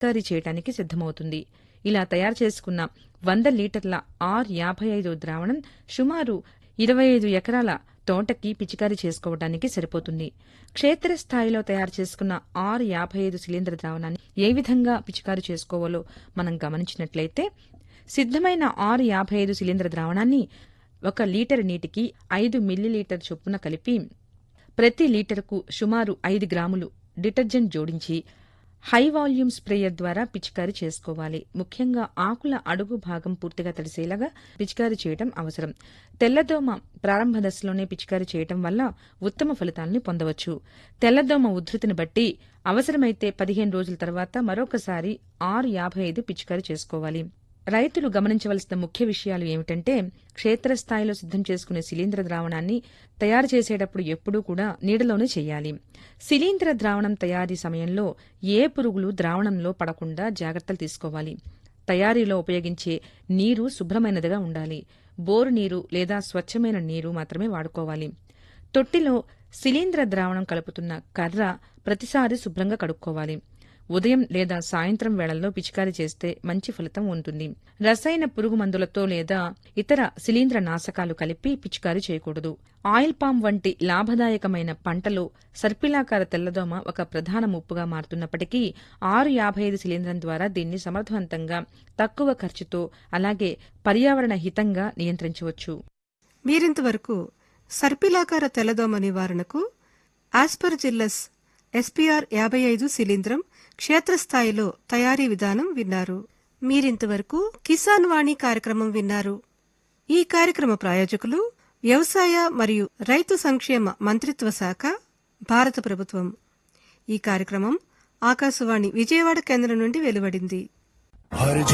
పిచికారీ చేయడానికి సిద్దమవుతుంది ఇలా తయారు చేసుకున్న వంద లీటర్ల ఆర్ యాభై ఐదు ద్రావణం సుమారు ఇరవై ఐదు ఎకరాల తోటకి పిచికారీ చేసుకోవడానికి సరిపోతుంది క్షేత్రస్థాయిలో తయారు చేసుకున్న ఆరు యాభై ఐదు శిలీంద్ర ద్రావణాన్ని ఏ విధంగా పిచికారీ చేసుకోవాలో మనం గమనించినట్లయితే సిద్ధమైన ఆరు యాభై ఐదు శిలీంద్ర ద్రావణాన్ని ఒక లీటర్ నీటికి ఐదు మిల్లీలీటర్ చొప్పున కలిపి ప్రతి లీటరుకు సుమారు ఐదు గ్రాములు డిటర్జెంట్ జోడించి హై వాల్యూమ్ స్ప్రేయర్ ద్వారా పిచికారీ చేసుకోవాలి ముఖ్యంగా ఆకుల అడుగు భాగం పూర్తిగా తడిసేలాగా పిచికారీ చేయడం అవసరం తెల్లదోమ ప్రారంభ దశలోనే పిచికారీ చేయడం వల్ల ఉత్తమ ఫలితాలను పొందవచ్చు తెల్లదోమ ఉధృతిని బట్టి అవసరమైతే పదిహేను రోజుల తర్వాత మరొకసారి ఆరు యాభై ఐదు పిచికారీ చేసుకోవాలి రైతులు గమనించవలసిన ముఖ్య విషయాలు ఏమిటంటే క్షేత్రస్థాయిలో సిద్ధం చేసుకునే శిలీంద్ర ద్రావణాన్ని తయారు చేసేటప్పుడు ఎప్పుడూ కూడా నీడలోనే చేయాలి శిలీంద్ర ద్రావణం తయారీ సమయంలో ఏ పురుగులు ద్రావణంలో పడకుండా జాగ్రత్తలు తీసుకోవాలి తయారీలో ఉపయోగించే నీరు శుభ్రమైనదిగా ఉండాలి బోరు నీరు లేదా స్వచ్ఛమైన నీరు మాత్రమే వాడుకోవాలి తొట్టిలో శిలీంద్ర ద్రావణం కలుపుతున్న కర్ర ప్రతిసారి శుభ్రంగా కడుక్కోవాలి ఉదయం లేదా సాయంత్రం వేళల్లో పిచికారీ చేస్తే మంచి ఫలితం ఉంటుంది రసాయన పురుగు మందులతో లేదా ఇతర శిలీంద్ర నాశకాలు కలిపి పిచికారీ చేయకూడదు ఆయిల్ పామ్ వంటి లాభదాయకమైన పంటలో సర్పిలాకార తెల్లదోమ ఒక ప్రధాన ముప్పుగా మారుతున్నప్పటికీ ఆరు యాభై ఐదు శిలీంద్రం ద్వారా దీన్ని సమర్థవంతంగా తక్కువ ఖర్చుతో అలాగే పర్యావరణ హితంగా నియంత్రించవచ్చు మీరింతవరకు సర్పిలాకార తెల్లదోమ నివారణకు ఆస్పర్జిల్లస్ ఎస్పీఆర్ యాభై ఐదు శిలీంద్రం క్షేత్రస్థాయిలో తయారీ విధానం విన్నారు మీరింతవరకు కిసాన్ వాణి కార్యక్రమం విన్నారు ఈ కార్యక్రమ ప్రాయోజకులు వ్యవసాయ మరియు రైతు సంక్షేమ మంత్రిత్వ శాఖ భారత ప్రభుత్వం ఈ కార్యక్రమం ఆకాశవాణి విజయవాడ కేంద్రం నుండి వెలువడింది